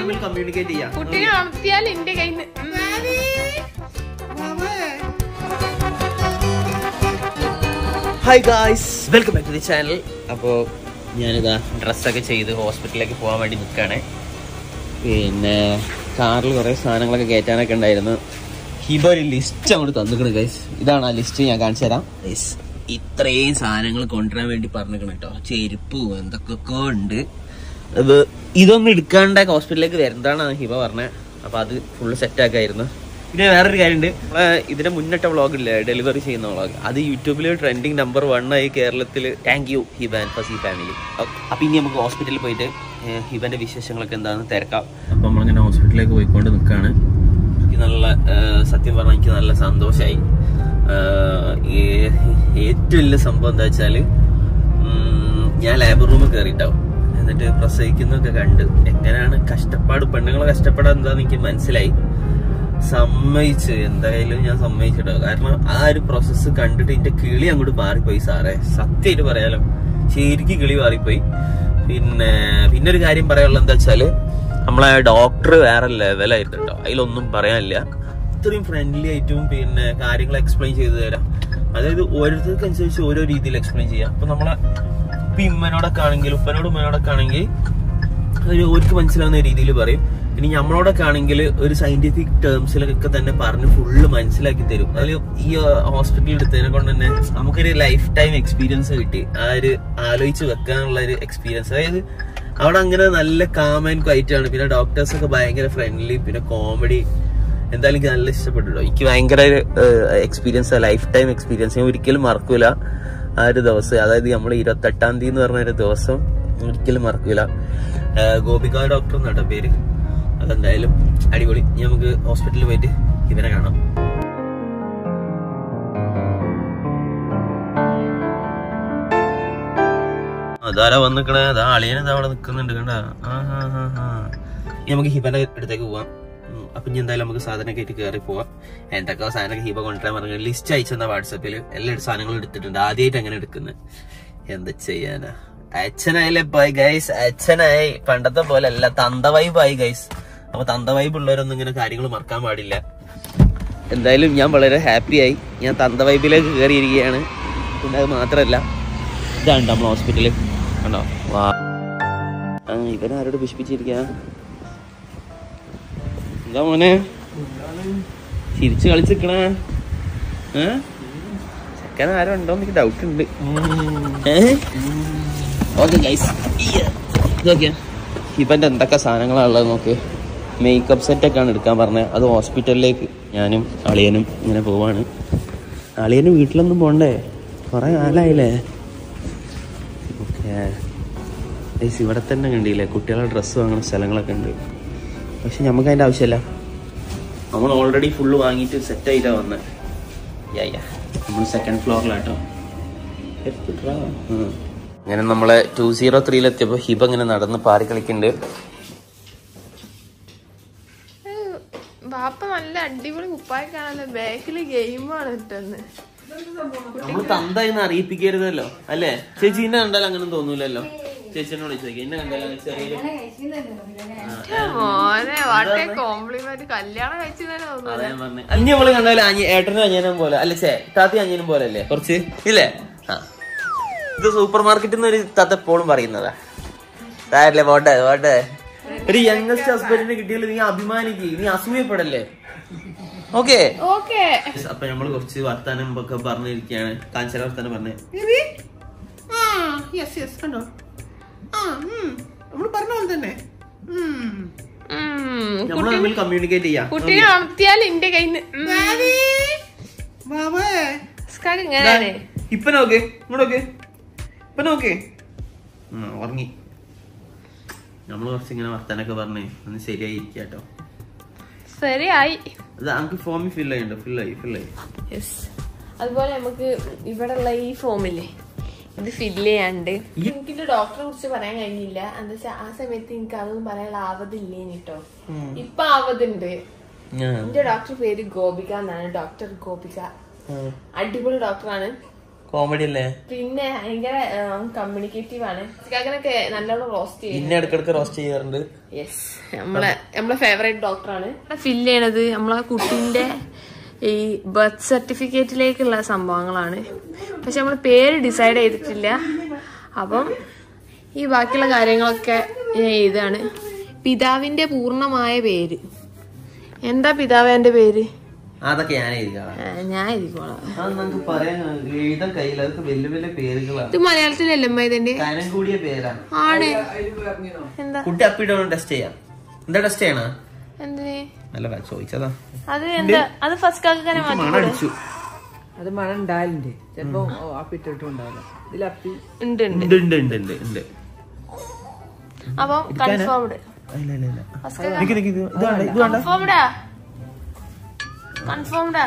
തമ്മിൽ കമ്മ്യൂണിക്കേറ്റ് ചെയ്യാം കുട്ടീനെ ഉണർത്തിയാൽ എന്റെ കയ്യിൽ നിന്ന് hi guys welcome back to the channel അപ്പോൾ ഞാനിതാ ഡ്രസ്സൊക്കെ ചെയ്ത് ഹോസ്പിറ്റലിലേക്ക് പോകാൻ വേണ്ടി നിൽക്കുകയാണ് പിന്നെ കാറിൽ കുറേ സാധനങ്ങളൊക്കെ കയറ്റാനൊക്കെ ഉണ്ടായിരുന്നു ഹിബ ഒരു ലിസ്റ്റ് അങ്ങോട്ട് തന്നിക്കണ് ഗൈസ് ഇതാണ് ആ ലിസ്റ്റ് ഞാൻ കാണിച്ചു തരാം ഗൈസ് ഇത്രയും സാധനങ്ങൾ കൊണ്ടുവരാൻ വേണ്ടി പറഞ്ഞിരിക്കണം കേട്ടോ ചെരുപ്പും എന്തൊക്കെ ഉണ്ട് അത് ഇതൊന്നും എടുക്കാണ്ട് ഹോസ്പിറ്റലിലേക്ക് വരുന്നതാണ് ഹിബ പറഞ്ഞത് അപ്പൊ അത് ഫുള്ള് സെറ്റ് ആക്കായിരുന്നു പിന്നെ വേറൊരു കാര്യമുണ്ട് നമ്മളെ ഇതിന്റെ മുന്നിട്ട വ്ളോഗ് ഇല്ലേ ഡെലിവറി ചെയ്യുന്ന വ്ളോഗ് അത് യൂട്യൂബിൽ ട്രെൻഡിങ് നമ്പർ വൺ ആയി കേരളത്തിൽ thank you Hiban Fasi family അപ്പൊ ഇനി നമുക്ക് ഹോസ്പിറ്റലിൽ പോയിട്ട് ഏഹ്, ഹിബന്റെ വിശേഷങ്ങളൊക്കെ എന്താണെന്ന് തിരക്കാം അപ്പൊ നമ്മളിങ്ങനെ ഹോസ്പിറ്റലിലേക്ക് പോയിക്കൊണ്ട് നിൽക്കുകയാണ് എനിക്ക് നല്ല ഏഹ്, സത്യം പറഞ്ഞാൽ എനിക്ക് നല്ല സന്തോഷമായി ഏറ്റവും വലിയ സംഭവം എന്താ വെച്ചാല് ഉം, ഞാൻ ലേബർ റൂമിൽ കയറിയിട്ടാവും എന്നിട്ട് പ്രസവിക്കുന്നൊക്കെ കണ്ട് എങ്ങനെയാണ് കഷ്ടപ്പാട് പെണ്ണുങ്ങളെ കഷ്ടപ്പാട് എന്താന്ന് എനിക്ക് മനസ്സിലായി സമ്മതിച്ച് എന്തായാലും ഞാൻ സമ്മതിച്ചിട്ടോ കാരണം ആ ഒരു പ്രോസസ്സ് കണ്ടിട്ട് എന്റെ കിളി അങ്ങോട്ട് മാറിപ്പോയി സാറേ സത്യമായിട്ട് പറയാലോ ശരിക്കും കിളി മാറിപ്പോയി പിന്നെ പിന്നെ ഒരു കാര്യം പറയാനുള്ളത് എന്താ വെച്ചാല് നമ്മളെ ഡോക്ടർ വേറെ ലെവലായിരുന്നു കേട്ടോ അതിലൊന്നും പറയാനില്ല അത്രയും ഫ്രണ്ട്ലി ആയിട്ടും പിന്നെ കാര്യങ്ങൾ എക്സ്പ്ലെയിൻ ചെയ്തു തരാം അതായത് ഓരോരുത്തർക്ക് അനുസരിച്ച് ഓരോ രീതിയിൽ എക്സ്പ്ലെയിൻ ചെയ്യാം അപ്പൊ നമ്മളെ ഇപ്പൊ ഇമ്മനോടൊക്കെ ആണെങ്കിൽ ഉപ്പനോടും ഉമ്മനോടൊക്കെ ആണെങ്കിൽ ഒരു ഓർക്ക് മനസ്സിലാവുന്ന രീതിയിൽ പറയും ഇനി നമ്മളോടൊക്കെ ആണെങ്കിൽ ഒരു സയന്റിഫിക് ടേംസിലൊക്കെ തന്നെ പറഞ്ഞ് ഫുള്ള് മനസ്സിലാക്കി തരും അതിൽ ഈ ഹോസ്പിറ്റലിൽ എടുത്തതിനെ കൊണ്ട് തന്നെ നമുക്കൊരു ലൈഫ് ടൈം എക്സ്പീരിയൻസ് കിട്ടി ആ ഒരു ആലോചിച്ച് വെക്കാനുള്ള ഒരു എക്സ്പീരിയൻസ് അതായത് അവിടെ അങ്ങനെ നല്ല കാം ആൻഡ് ക്വൈറ്റ് ആണ് പിന്നെ ഡോക്ടേഴ്സ് ഒക്കെ ഭയങ്കര ഫ്രണ്ട്ലി പിന്നെ കോമഡി എന്തായാലും എനിക്ക് നല്ല ഇഷ്ടപ്പെട്ടു ട്ടോ. എനിക്ക് ഭയങ്കര എക്സ്പീരിയൻസ് ലൈഫ് ടൈം എക്സ്പീരിയൻസ് ഞാൻ ഒരിക്കലും മറക്കൂല ആ ഒരു ദിവസം അതായത് നമ്മൾ ഇരുപത്തെട്ടാം തീയതി എന്ന് പറഞ്ഞ ഒരു ദിവസം ഒരിക്കലും മറക്കൂല ഏഹ് ഗോപിക ഡോക്ടർ എന്നാട്ടോ പേര് അതെന്തായാലും അടിപൊളി ഇനി നമുക്ക് ഹോസ്പിറ്റലിൽ പോയിട്ട് ഇവനെ കാണാം അതാരാ വന്നിക്കണേ അതാ അളിയൻ അവിടെ നിക്കുന്നുണ്ട് കണ്ട നമുക്ക് ഹിബന്റെ അടുത്തേക്ക് പോവാം ഉം, അപ്പൊ ഇനി എന്തായാലും നമുക്ക് സാധനമൊക്കെ ആയിട്ട് കയറി പോവാം എന്തൊക്കെ സാധനമൊക്കെ ഹിബ കൊണ്ടുവരാൻ പറഞ്ഞു ലിസ്റ്റ് അയച്ചെന്ന വാട്സപ്പിൽ എല്ലാ സാധനങ്ങളും എടുത്തിട്ടുണ്ട് ആദ്യമായിട്ട് അങ്ങനെ എടുക്കുന്നത് എന്താ ചെയ്യാനാ അച്ഛനായില്ലേ പോയി ഗൈസ് അച്ഛനായി പണ്ടത്തെ പോലെ അല്ല തന്ത വൈബായി ഗൈസ് അപ്പൊ തന്ത വൈബ് ഉള്ളവരൊന്നും ഇങ്ങനെ കാര്യങ്ങൾ മറക്കാൻ പാടില്ല എന്തായാലും ഞാൻ വളരെ ഹാപ്പിയായി ഞാൻ തന്ത വൈബിലേക്ക് കയറിയിരിക്കുകയാണ് പിന്നെ അത് മാത്രമല്ല ഇതാണ് നമ്മൾ ഹോസ്പിറ്റലിൽ കണ്ടോ വാ ആ ഇവൻ ആരോട് പുഷ്പിച്ചിരിക്ക എന്താ മോനെ ചിരിച്ച് കളിച്ചിക്കണേ ഏ ചെക്കൻ ആരോ ഉണ്ടോ എനിക്ക് ഡൗട്ട് ഉണ്ട് ഓക്കെ ഗൈസ് ഇതൊക്കെയാ ഇവന്റെ എന്തൊക്കെ സാധനങ്ങളാണ് ഉള്ളത് നോക്ക് മേക്കപ്പ് സെറ്റൊക്കെയാണ് എടുക്കാൻ പറഞ്ഞത് അത് ഹോസ്പിറ്റലിലേക്ക് ഞാനും അളിയനും ഇങ്ങനെ പോവാണ് അളിയന് വീട്ടിലൊന്നും പോണ്ടേ കുറെ കാലായില്ലേ ഓക്കെ ഗൈസ് ഇവിടെ തന്നെ കണ്ടില്ലേ കുട്ടികളുടെ ഡ്രസ്സ് വാങ്ങുന്ന സ്ഥലങ്ങളൊക്കെ ഉണ്ട് പക്ഷെ നമുക്ക് അതിൻ്റെ ആവശ്യമില്ല നമ്മൾ ഓൾറെഡി ഫുള്ള് വാങ്ങിയിട്ട് സെറ്റ് ആയിട്ടാണ് വന്നത് യാ യാ നമ്മൾ സെക്കൻഡ് ഫ്ലോറിലാട്ടോ അങ്ങനെ നമ്മളെ ടു സീറോ ത്രീയിലെത്തിയപ്പോൾ ഹിബ ഇങ്ങനെ നടന്ന് പാറി കളിക്കുന്നുണ്ട് ബാപ്പ നല്ല അടിപൊളി കുപ്പായി കാണാനല്ലോ ബാക്കില് ഗെയിമാണ് ഇട്ടെന്ന് നമ്മൾ തന്തായിന്ന് അറിയിപ്പിക്കരുതല്ലോ അല്ലേ ചേച്ചി ഇന്നെ കണ്ടാലും അങ്ങനെ തോന്നൂലല്ലോ ചേച്ചിനോട് ചോദിക്കാം ഇന്നെ കണ്ടാലും ചെറിയ മോനെ വാട്ടെ കോംപ്ലിമെന്റ് കല്യാണം കഴിച്ചതന്നെ തോന്നുന്നു അതാ ഞാൻ പറഞ്ഞെ. അഞ്ഞി നമ്മള് കണ്ടാലും അഞ്ഞി ഏട്ടനും അനിയനും പോലെ അല്ല ചേ താത്തി അനിയനും പോലെ അല്ലേ കുറച്ച് ഇല്ലേ ആ ഇത് സൂപ്പർ മാർക്കറ്റിൽ നിന്ന് ഒരു താത്ത എപ്പോഴും പറയുന്നതാ താരല്ലേ പോട്ടെ പോട്ടെ ഒരു യങ്ങസ്റ്റ് ഹസ്ബൻഡിനെ കിട്ടിയാൽ നീ അഭിമാനിക്ക് നീ അസൂയപ്പെടല്ലേ ഓക്കെ ഓക്കെ അപ്പൊ നമ്മള് കുറച്ച് വർത്താനം ഒക്കെ പറഞ്ഞിരിക്കുകയാണ് കാഞ്ചല വർത്താനം പറഞ്ഞേ യെസ് യെസ് കണ്ടോ ആ നമ്മൾ പറഞ്ഞ പോലെ തന്നെ ഉം. നമ്മൾ തമ്മിൽ കമ്മ്യൂണിക്കേറ്റ് ചെയ്യാം കുട്ടീനെ ഉണർത്തിയാൽ എന്റെ കയ്യിൽ നിന്ന് ബാബേ ഇങ്ങനെയാണ് ഇപ്പൊ നോക്ക് ഇങ്ങോട്ടോക്ക് ഇപ്പൊ നോക്ക് ഉറങ്ങി നമ്മള് കുറച്ച് ഇങ്ങനെ വർത്താനൊക്കെ പറഞ്ഞേ ഒന്ന് ശരിയായി ഇരിക്കാട്ടോ ശരിയായി അത് നമുക്ക് ഫോമിൽ ഫിൽ ആയിണ്ടോ ഫിൽ ആയി ഫിൽ ആയി യെസ് അതുപോലെ നമുക്ക് ഇവിടെ ഉള്ള ഈ ഫോമില്ലേ ഇത് ഫില്ല് ചെയ്യാണ്ട് എനിക്ക് ഡോക്ടറെ കുറിച്ച് പറയാൻ കഴിഞ്ഞില്ല എന്താ വെച്ചാൽ ആ സമയത്ത് എനിക്ക് അതൊന്നും പറയാനുള്ള ആവതില്ലേനി കേട്ടോ ഇപ്പൊ ആവതുണ്ട് എന്റെ ഡോക്ടർ പേര് ഗോപിക എന്നാണ് ഡോക്ടർ ഗോപിക അടിപൊളി ഡോക്ടറാണ് കോമഡി അല്ലേ പിന്നെ ഭയങ്കര കമ്മ്യൂണിക്കേറ്റീവ് ആണ് ചിക്കാക്കനൊക്കെ നല്ലോണം റോസ്റ്റ് ചെയ്യും പിന്നെ ഇടക്കിടക്ക് റോസ്റ്റ് ചെയ്യാറുണ്ട് യെസ് നമ്മളെ നമ്മളെ ഫേവറേറ്റ് ഡോക്ടറാണ് ഫില്ല് ചെയ്യണത് നമ്മളെ കുട്ടീന്റെ ഈ ബർത്ത് സർട്ടിഫിക്കറ്റിലേക്കുള്ള സംഭവങ്ങളാണ് പക്ഷെ നമ്മൾ പേര് ഡിസൈഡ് ചെയ്തിട്ടില്ല അപ്പം ഈ ബാക്കിയുള്ള കാര്യങ്ങളൊക്കെ ഞാൻ എഴുതാണ് പിതാവിന്റെ പൂർണ്ണമായ പേര് എന്താ പിതാവ് എന്റെ പേര് അതൊക്കെ ഞാൻ എഴുതിയാണ് ആ, ഞാൻ എഴുതിക്കോളാം അത് നമുക്ക് പറയാൻ എഴുതാൻ കഴിയില്ല അതൊക്കെ വലിയ വലിയ പേരുകളാണ് ഇത് മലയാളത്തിലല്ലേ അമ്മ ഇതിന്റെ കനം കൂടിയ പേരാണ് ആണ് എന്താ കുട്ടി അപ്പിടണം ടെസ്റ്റ് ചെയ്യാം എന്താ ടെസ്റ്റ് ചെയ്യണ എന്തിന് അല്ല ചോദിച്ചതാ അത് എന്താ അത് ഫസ്റ്റ് കാക്കാൻ മണടിച്ചു അത് മണം ഉണ്ടാവലുണ്ട് ചിലപ്പോ അപ്പിട്ടിട്ടും ഉണ്ടാവില്ല ഇതിൽ അപ്പി ഉണ്ട് ഉണ്ട് ഉണ്ട് ഉണ്ട് ഉണ്ട് ഉണ്ട് ഉണ്ട് അപ്പം കൺഫേംഡ് ഇല്ല ഇല്ല ഇല്ല നിക്ക് നിക്ക് ഇത് ഇത് വേണ്ട ഇത് വേണ്ട കൺഫേംഡാ കൺഫേംഡാ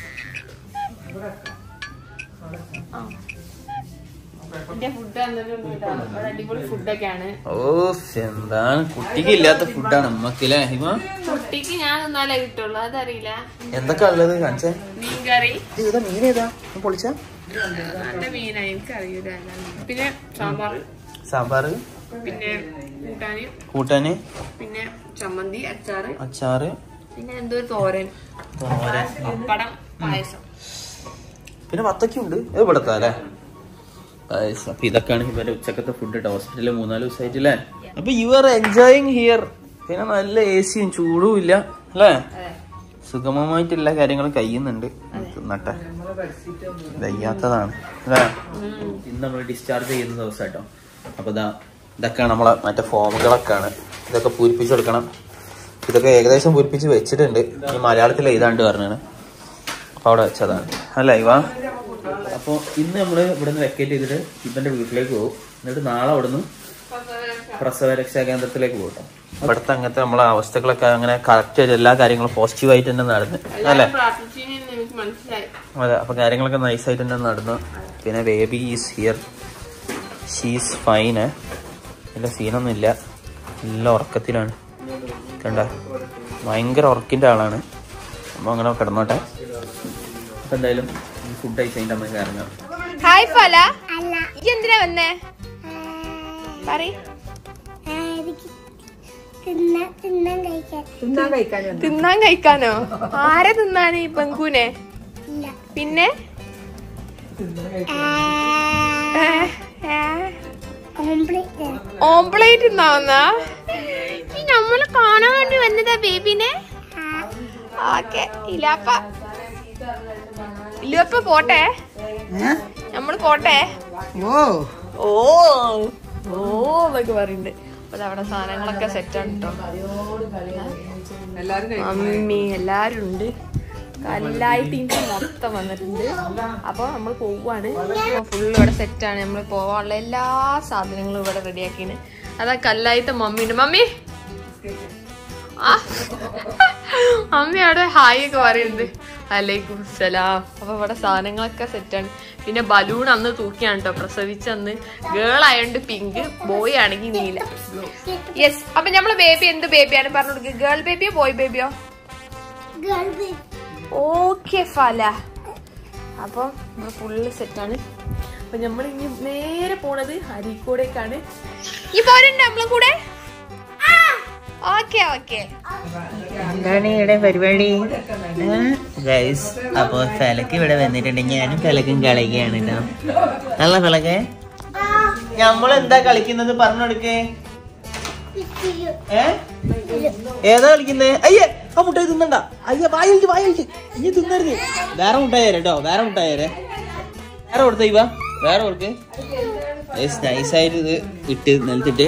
ഫുഡ് അടിപൊളി ഫുഡൊക്കെയാണ് ഓ എന്താണ് കുട്ടിക്ക് ഇല്ലാത്ത ഫുഡാണ് നമ്മക്കില്ലേ ഹിമ കുട്ടിക്ക് ഞാൻ തിന്നാലേ കിട്ടുള്ളൂ അതറിയില്ല എന്തൊക്കെ ഉള്ളത് കാണിച്ചേ മീൻ കറി ഏതാ മീൻ ഏതാ പൊളിച്ച നല്ല മീനായി എനിക്ക് അറിയില്ല പിന്നെ സാമ്പാർ സാമ്പാറ് പിന്നെ കൂട്ടാന് കൂട്ടാന് പിന്നെ ചമ്മന്തി അച്ചാറ് അച്ചാറ് പിന്നെ എന്തോ ഒരു തോരൻ തോരൻ പപ്പടം പായസം പിന്നെ വത്തക്കുണ്ട് ഇത് ഇവിടത്തെ അല്ലേ Guys, അപ്പൊ ഇതൊക്കെയാണ് ഇവരുടെ ഉച്ചക്കത്തെ ഫുഡ് കേട്ടോ ഹോസ്പിറ്റലിൽ മൂന്നാല് ദിവസമായിട്ടില്ലേ അപ്പൊ യു ആർ എൻജോയിങ് ഹിയർ പിന്നെ നല്ല എ സിയും ചൂടും ഇല്ല അല്ലേ സുഗമമായിട്ട് എല്ലാ കാര്യങ്ങളും കഴിയുന്നുണ്ട് തിന്നട്ടെ വയ്യാത്തതാണ് അല്ലേ ഇന്ന് നമ്മൾ ഡിസ്ചാർജ് ചെയ്യുന്ന ദിവസം കേട്ടോ അപ്പൊ ഇതാ ഇതൊക്കെയാണ് നമ്മളെ മറ്റേ ഫോമുകളൊക്കെയാണ് ഇതൊക്കെ പൂരിപ്പിച്ചെടുക്കണം ഇതൊക്കെ ഏകദേശം പൂരിപ്പിച്ച് വെച്ചിട്ടുണ്ട് ഈ മലയാളത്തിൽ എഴുതാണ്ട് പറഞ്ഞാണ് അപ്പൊ അവിടെ വെച്ചതാണ് അല്ല ഇവ അപ്പൊ ഇന്ന് നമ്മള് ഇവിടുന്ന് വെക്കേറ്റ് ചെയ്തിട്ട് ഇവന്റെ വീട്ടിലേക്ക് പോകും എന്നിട്ട് നാളെ അവിടുന്ന് പ്രസവ രക്ഷാ കേന്ദ്രത്തിലേക്ക് പോകും ഇവിടുത്തെ അങ്ങനത്തെ നമ്മളെ അവസ്ഥകളൊക്കെ അങ്ങനെ കറക്റ്റ് ആയിട്ട് എല്ലാ കാര്യങ്ങളും പോസിറ്റീവ് ആയിട്ട് തന്നെ നടന്ന് അല്ലേ പ്രാർത്ഥിച്ചെന്ന് എനിക്ക് മനസ്സിലായി അതെ അപ്പൊ കാര്യങ്ങളൊക്കെ നൈസ് ആയിട്ട് തന്നെ നടന്നു പിന്നെ baby is here she's fine നല്ല സീനൊന്നും ഇല്ല നല്ല ഉറക്കത്തിലാണ് കണ്ട ഭയങ്കര ഉറക്കിന്റെ ആളാണ് അപ്പൊ അങ്ങനെ കിടന്നോട്ടെ അപ്പൊ എന്തായാലും ഫുഡ് കഴിച്ച് കഴിഞ്ഞിട്ട് നമുക്ക് ഇറങ്ങാം ഹായ് ഫല ഈ എന്തിനാ വന്നേ പറയ് തിന്നാൻ കഴിക്കാൻ വന്നു. തിന്നാൻ കഴിക്കാനോ ആരെ തിന്നാന് ഈ പെങ്കൂനെ പിന്നെ ഏ, ഏ. ഓംപ്ലേറ്റ് തിന്നാവുന്ന നമ്മള് കാണാൻ വേണ്ടി വന്നതാ ബേബിനെ ഓക്കെ ഇലാപ്പ ഇലുവപ്പ പോട്ടെ നമ്മള് പോട്ടെ ഓ ഓ ഓ എന്നൊക്കെ പറയുന്നുണ്ട് അപ്പൊ ദാ അവിടെ സാധനങ്ങളൊക്കെ സെറ്റാണ് കേട്ടോ എല്ലാരും കഴിക്കും. മമ്മി എല്ലാരും ഉണ്ട് കല്ലായി ടീംസ് മൊത്തം വന്നിട്ടുണ്ട് അപ്പൊ നമ്മൾ പോവാണ് ഫുള്ള് ഇവിടെ സെറ്റാണ് നമ്മൾ പോവാനുള്ള എല്ലാ സാധനങ്ങളും ഇവിടെ റെഡിയാക്കിന് അതാ കല്ലായിട്ട് മമ്മി ഉണ്ട് മമ്മി ആ മമ്മി അവിടെ ഹായ് ഒക്കെ പറയുന്നുണ്ട് അലൈക്കും സലാം അപ്പൊ ഇവിടെ സാധനങ്ങളൊക്കെ സെറ്റാണ് പിന്നെ ബലൂൺ അന്ന് തൂക്കിയാണ് കേട്ടോ പ്രസവിച്ച അന്ന് ഗേൾ ആയതുകൊണ്ട് പിങ്ക് ബോയ് ആണെങ്കിൽ നീല യെസ് അപ്പൊ നമ്മളെ ബേബി എന്ത് ബേബിയാണ് പറഞ്ഞു കൊടുക്കുക ഗേൾ ബേബിയോ ബോയ് ബേബിയോ ഓക്കെ ഫല അപ്പം നമ്മൾ ഫുള്ള് സെറ്റാണ് അപ്പൊ നമ്മൾ ഇനി നേരെ പോണത് അരീക്കോടേക്കാണ് ഈ പോരുണ്ട് നമ്മളെ കൂടെ ഓക്കെ ഓക്കെ എന്താണ് ഇവിടെ പരിപാടി ഗൈസ് അപ്പൊ ഫലക്ക് ഇവിടെ വന്നിട്ടുണ്ടെങ്കിൽ ഞാനും ഫലക്കും കളിക്കുകയാണ് കേട്ടോ നല്ല ഫലക്കെ നമ്മളെന്താ കളിക്കുന്നത് പറഞ്ഞെടുക്കേ ഏ ഏതാ കളിക്കുന്നേ അയ്യേ ആ മുട്ടായി തിന്നണ്ട അയ്യ വായലിച്ച് വായലിച്ച് ഇനി തിന്നരുത് വേറെ മുട്ടായി തരാം കേട്ടോ വേറെ മുട്ടായി തരേ വേറെ കൊടുത്ത ഇവ വേറെ കൊടുക്ക് നൈസായിട്ട് ഇത് ഇട്ട് നിലത്തിട്ട്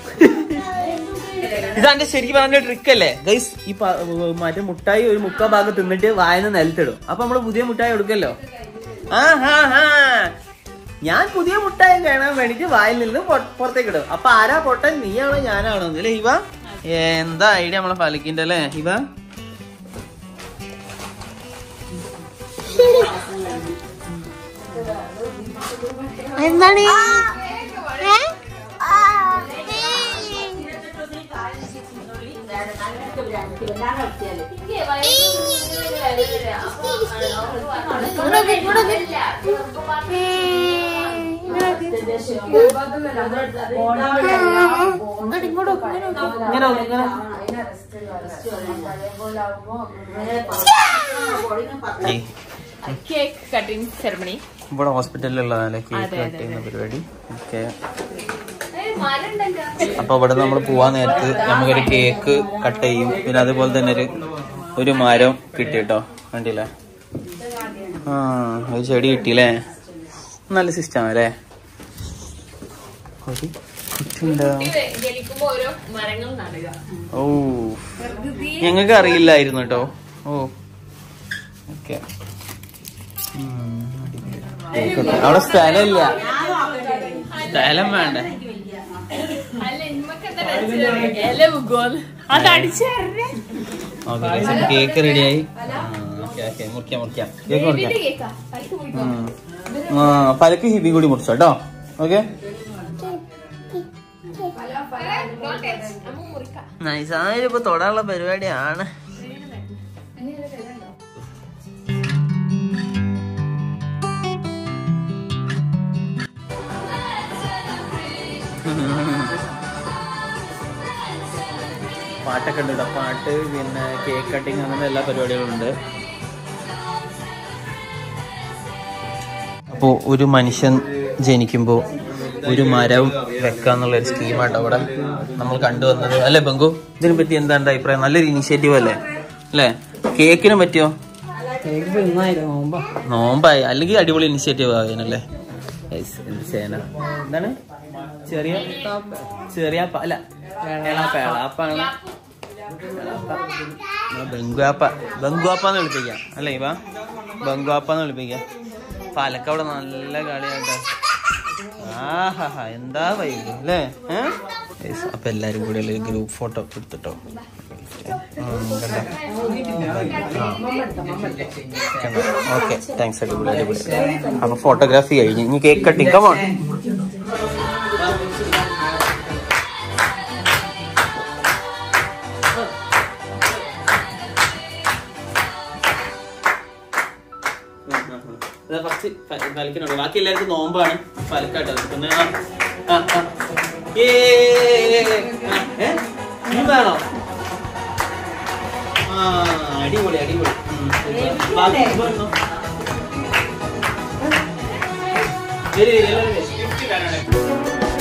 ഇതാണ്ട് ശരിക്കും പറഞ്ഞ ട്രിക്ക് അല്ലേ ഗൈസ് ഈ പ- മറ്റേ മുട്ടായി ഒരു മുക്കാ ഭാഗം തിന്നിട്ട് വായന്ന് നിലത്തിടും അപ്പൊ നമ്മള് പുതിയ മുട്ടായി കൊടുക്കല്ലോ ആ ഹാ ഹാ ഞാൻ പുതിയ മുട്ടായി കാണാൻ വേണ്ടിട്ട് വായിൽ നിന്ന് പൊ- പുറത്തേക്ക് ഇടും അപ്പൊ ആരാ പൊട്ടൻ നീയാണോ ഞാനാണോ അല്ലേ ഇവ എന്താ ഐഡിയ നമ്മളെ ഫലിക്കിന്റെ അല്ലേ ഇവ എന്താണ് ഇങ്ങനെ നോക്ക്, ഇങ്ങനെ ഏയ്, കേക്ക് കട്ടിങ് സെറമണി ഇവിടെ ഹോസ്പിറ്റലിലുള്ളതല്ലേ കേക്ക് അതെ, കട്ട് ചെയ്യുന്ന പരിപാടി ഓക്കെ മരം അപ്പൊ ഇവിടെ നമ്മൾ പോവാൻ നേരത്ത് നമുക്കൊരു കേക്ക് കട്ട് ചെയ്യും പിന്നെ അതുപോലെ തന്നെ ഒരു ഒരു മരം കിട്ടി കേട്ടോ കണ്ടില്ലേ ആ ഒരു ചെടി കിട്ടിയില്ലേ നല്ല സിസ്റ്റം അല്ലേ ഒരു കുറ്റിയുണ്ടോ? ജനിക്കുമ്പോ ഓരോ മരങ്ങൾ നടുക ഓ ഞങ്ങൾക്ക് അറിയില്ലായിരുന്നു കേട്ടോ ഓ ഓക്കെ അവിടെ സ്ഥലമില്ല സ്ഥലം വേണ്ട അല്ല ഇമ്മക്ക് എന്താ രസം? ഇല വിൽക്കുവോന്ന്? അത് അടിച്ചു തരണേ ഓക്കെ കേക്ക് റെഡിയായി ഓക്കെ ഓക്കെ മുറിക്കാം മുറിക്കാം കേക്ക് മുറിക്കാം ഇതിന്റെ കേക്കാ പൈസ കുടിക്കോ ഉം. ആ പലക്ക് ഹിബി കൂടി മുറിച്ചോ കേട്ടോ ഓക്കെ നമുക്ക് മുറിക്കാം നൈസായാലും ഇപ്പൊ തൊടാനുള്ള പരിപാടിയാണ് പാട്ടൊക്കെ ഉണ്ട് കേട്ടോ പാട്ട് പിന്നെ കേക്ക് കട്ടിങ് അങ്ങനെ എല്ലാ പരിപാടികളും ഉണ്ട് അപ്പോൾ ഒരു മനുഷ്യൻ ജനിക്കുമ്പോൾ ഒരു മരം വെക്കാന്നുള്ള ഒരു സ്കീമാട്ടോ അവിടെ നമ്മൾ കണ്ടുവന്നത് അല്ലേ ബംഗു ഇതിനെ പറ്റി എന്താ എൻ്റെ അഭിപ്രായം നല്ലൊരു ഇനിഷ്യേറ്റീവ് അല്ലേ അല്ലേ കേക്കിനെ പറ്റിയോ കേക്ക് തിന്നായിരുന്നു നോമ്പാ നോമ്പായി അല്ലെങ്കിൽ അടിപൊളി ഇനിഷ്യേറ്റീവ് ആകാനല്ലേ എന്ത് ചെയ്യാനാ എന്താണ് ചെറിയ ചെറിയ അല്ല എളാപ്പ എളാപ്പാണ് ബംഗുവാപ്പ ബംഗുവാപ്പാന്ന് വിളിപ്പിക്കാം അല്ലേ ഇവ ബംഗുവാപ്പാന്ന് വിളിപ്പിക്കാം പാലക്കവിടെ നല്ല കളിയാട്ടോ ആഹാ എന്താ വൈകി അല്ലേ ഏഹ് അപ്പൊ എല്ലാരും കൂടി ഒരു ഗ്രൂപ്പ് ഫോട്ടോ എടുത്തിട്ടോ ഓക്കെ താങ്ക്സ് അടിപൊളി അടിപൊളി അപ്പൊ ഫോട്ടോഗ്രാഫി കഴിഞ്ഞു ഇനി കേക്ക് കട്ടിങ് കമോൺ ഫസ്റ്റ് ഫലക്കിനുണ്ട് ബാക്കി എല്ലാവർക്കും നോമ്പാണ് ഫലക്കാട്ടത് പിന്നെ ആ, ആ, ആ. ഏ, ആ, ഏ? ഇനി വേണോ ആ അടിപൊളി അടിപൊളി ഉം, super. ബാക്കി ഇപ്പൊ വന്നോ. വരൂ, വരൂ, എല്ലാവരും വരൂ.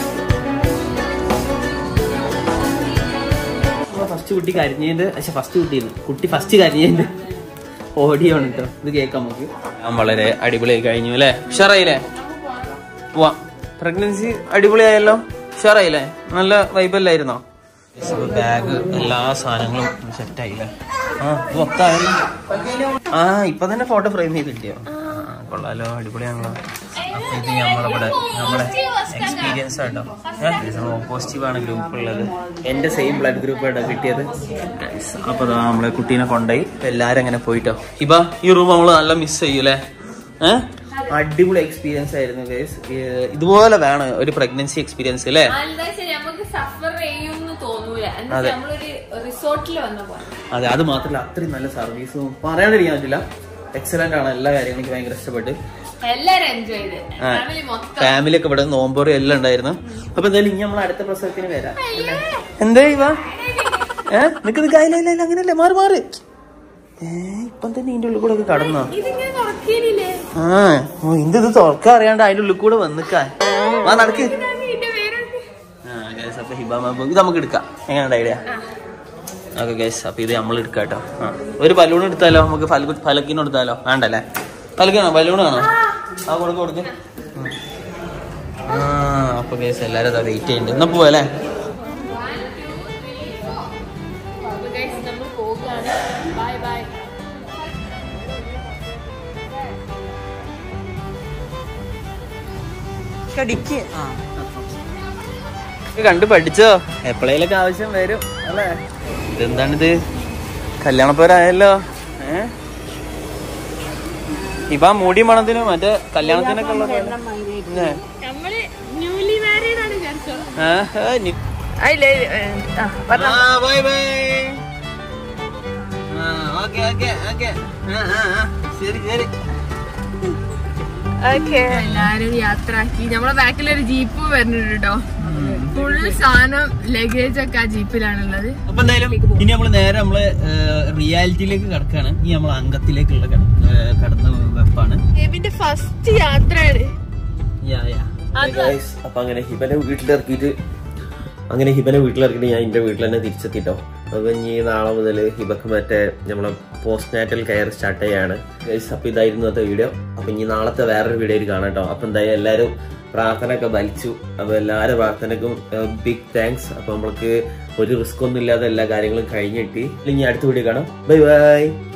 ഫസ്റ്റ് കുട്ടി കരഞ്ഞതിന്റെ പക്ഷെ ഫസ്റ്റ് കുട്ടിയാണ് കുട്ടി ഫസ്റ്റ് കരഞ്ഞതിന്റെ ഓഡിയോ ആണ് കേട്ടോ ഇത് കേൾക്കാം നമുക്ക് ഞാൻ വളരെ അടിപൊളിയായി കഴിഞ്ഞു അല്ലേ ഉഷാറായില്ലേ പോവാം പ്രഗ്നൻസി അടിപൊളിയായല്ലോ ഉഷാറായില്ലേ നല്ല വൈബല്ലായിരുന്നോ ബാഗ് എല്ലാ സാധനങ്ങളും സെറ്റ് ആയില്ലേ ആ ഇത് മൊത്തമായല്ലോ ആ ഇപ്പൊ തന്നെ ഫോട്ടോ ഫ്രെയിം ചെയ്ത് കിട്ടിയോ ആ, കൊള്ളാലോ അടിപൊളിയാണല്ലോ അപ്പൊ ഇത് നമ്മളിവിടെ നമ്മളെ എക്സ്പീരിയൻസ് ആട്ടോ പോസിറ്റീവ് ആണ് ഗ്രൂപ്പ് ഉള്ളത് എന്റെ സെയിം ബ്ലഡ് ഗ്രൂപ്പ് ആയിട്ടോ കിട്ടിയത് Guys, അപ്പൊ ദാ നമ്മളെ കുട്ടീനെ കൊണ്ടുപോയി ഇപ്പൊ എല്ലാരും അങ്ങനെ പോയിട്ടോ ഇപ്പൊ ഈ റൂം നമ്മള് നല്ല മിസ് ചെയ്യൂലേ ഏഹ് അടിപൊളി എക്സ്പീരിയൻസ് ആയിരുന്നു ഗൈസ് ഇതുപോലെ വേണം ഒരു പ്രഗ്നൻസി എക്സ്പീരിയൻസ് അല്ലേ എന്താ വെച്ചാൽ നമുക്ക് സഫർ ചെയ്യുമെന്ന് തോന്നൂല എന്താ അതെ. നമ്മളൊരു റിസോർട്ടിൽ വന്ന പോലെ അതെ അത് മാത്രമല്ല അത്രയും നല്ല സർവീസും പറയാണ്ടിരിക്കാൻ പറ്റില്ല എക്സലന്റ് ആണ് എല്ലാ കാര്യങ്ങളും എനിക്ക് ഭയങ്കര ഇഷ്ടപ്പെട്ട് എല്ലാരും എൻജോയ് ചെയ്ത് ആ. ഫാമിലി മൊത്തം ഫാമിലി ഒക്കെ ഇവിടെ നോമ്പോറും എല്ലാം ഉണ്ടായിരുന്നു അപ്പൊ എന്തായാലും ഇനി നമ്മൾ അടുത്ത പ്രസവത്തിന് വരാം എന്തേ ഇവ ഏ നിനക്ക് ഇത് കായില്ല അങ്ങനെയല്ലേ മാറി മാറി ഏ ഇപ്പം തന്നെ ഇതിന്റെ ഉള്ളിൽ കൂടെ ഒക്കെ കടന്നോ ഇതിങ്ങനെ തുറക്കേനില്ലേ ആ ഓ ഇന്ത് ഇത് തുറക്കാൻ അറിയാണ്ട് അതിന്റെ ഉള്ളിൽ കൂടെ വന്നിക്കാൻ ആ നടക്ക് ഇതിന്റെ പേരൊക്കെ ആ guys, അപ്പൊ ഹിബാമ ഇത് നമുക്ക് എടുക്കാം എങ്ങനെയുണ്ട് ഐഡിയ ഓക്കെ ഗൈസ് അപ്പൊ ഇത് നമ്മൾ എടുക്കാം കേട്ടോ ആ ഒരു ബലൂൺ എടുത്താലോ നമുക്ക് ഫലകു ഫലക്കിന് എടുത്താലോ വേണ്ടല്ലേ ഫലക്കാണോ ബലൂൺ ആണോ ആ കൊടുക്ക് കൊടുക്ക് ഉം. ആ അപ്പൊ ഗൈസ് എല്ലാരും അതാ വെയിറ്റ് ചെയ്യുന്നുണ്ട് എന്നാ പോവല്ലേ അപ്പൊ guys, നമ്മൾ പോവുകയാണ് ബൈ ബൈ കടിക്ക് ആ കണ്ടു പഠിച്ചോ എപ്പോഴേലൊക്കെ ആവശ്യം വരും അല്ലേ ഇതെന്താണിത് കല്യാണപ്പോരായല്ലോ ഏ ഇപ്പൊ മൂടി മണത്തിനും മറ്റേ കല്യാണത്തിനൊക്കെ ഉള്ള പോലെ. ഇല്ലേ? നമ്മള് ന്യൂലി മാരീഡ് ആണ് വിചാരിച്ചോ ആ, ആ, നി- അതില്ലേ ആ, bye bye. Okay okay okay ശരി ശരി എല്ലാരും യാത്രാക്കി നമ്മളെ ബാക്കിൽ ഒരു ജീപ്പ് വരുന്നുണ്ട് കേട്ടോ ഫുള്ള് സാധനം ലഗേജ് ഒക്കെ ആ ജീപ്പിലാണുള്ളത് അപ്പൊ എന്തായാലും ഇനി നമ്മള് നേരെ നമ്മള് റിയാലിറ്റിയിലേക്ക് കടക്കാണ് ഇനി നമ്മളെ അംഗത്തിലേക്കുള്ള കട- ഏ, കടന്ന വെപ്പാണ് ബേബിന്റെ ഫസ്റ്റ് യാത്രയാണ് അപ്പൊ അങ്ങനെ ഹിബനെ വീട്ടിലിറക്കിയിട്ട് അങ്ങനെ ഹിബനെ വീട്ടിലിറക്കിയിട്ട് ഞാൻ എന്റെ വീട്ടിൽ തന്നെ തിരിച്ചെത്തിട്ടോ അപ്പൊ ഇനി നാളെ മുതൽ ഹിബക്ക് മറ്റേ നമ്മളെ പോസ്റ്റ് നാറ്റൽ കെയർ സ്റ്റാർട്ട് ചെയ്യാണ് ഗൈസ് അപ്പൊ ഇതായിരുന്നു ഇന്നത്തെ വീഡിയോ അപ്പൊ ഇനി നാളത്തെ വേറൊരു വീഡിയോയിൽ കാണാം കേട്ടോ അപ്പൊ എന്തായാലും എല്ലാവരും പ്രാർത്ഥന ഒക്കെ ബലിച്ചു അപ്പൊ എല്ലാവരുടെ പ്രാർത്ഥനക്കും ബിഗ് താങ്ക്സ് അപ്പൊ നമ്മൾക്ക് ഒരു റിസ്ക് ഒന്നും ഇല്ലാതെ എല്ലാ കാര്യങ്ങളും കഴിഞ്ഞിട്ട് ഇനി അടുത്ത വീഡിയോ കാണാം ബൈ ബൈ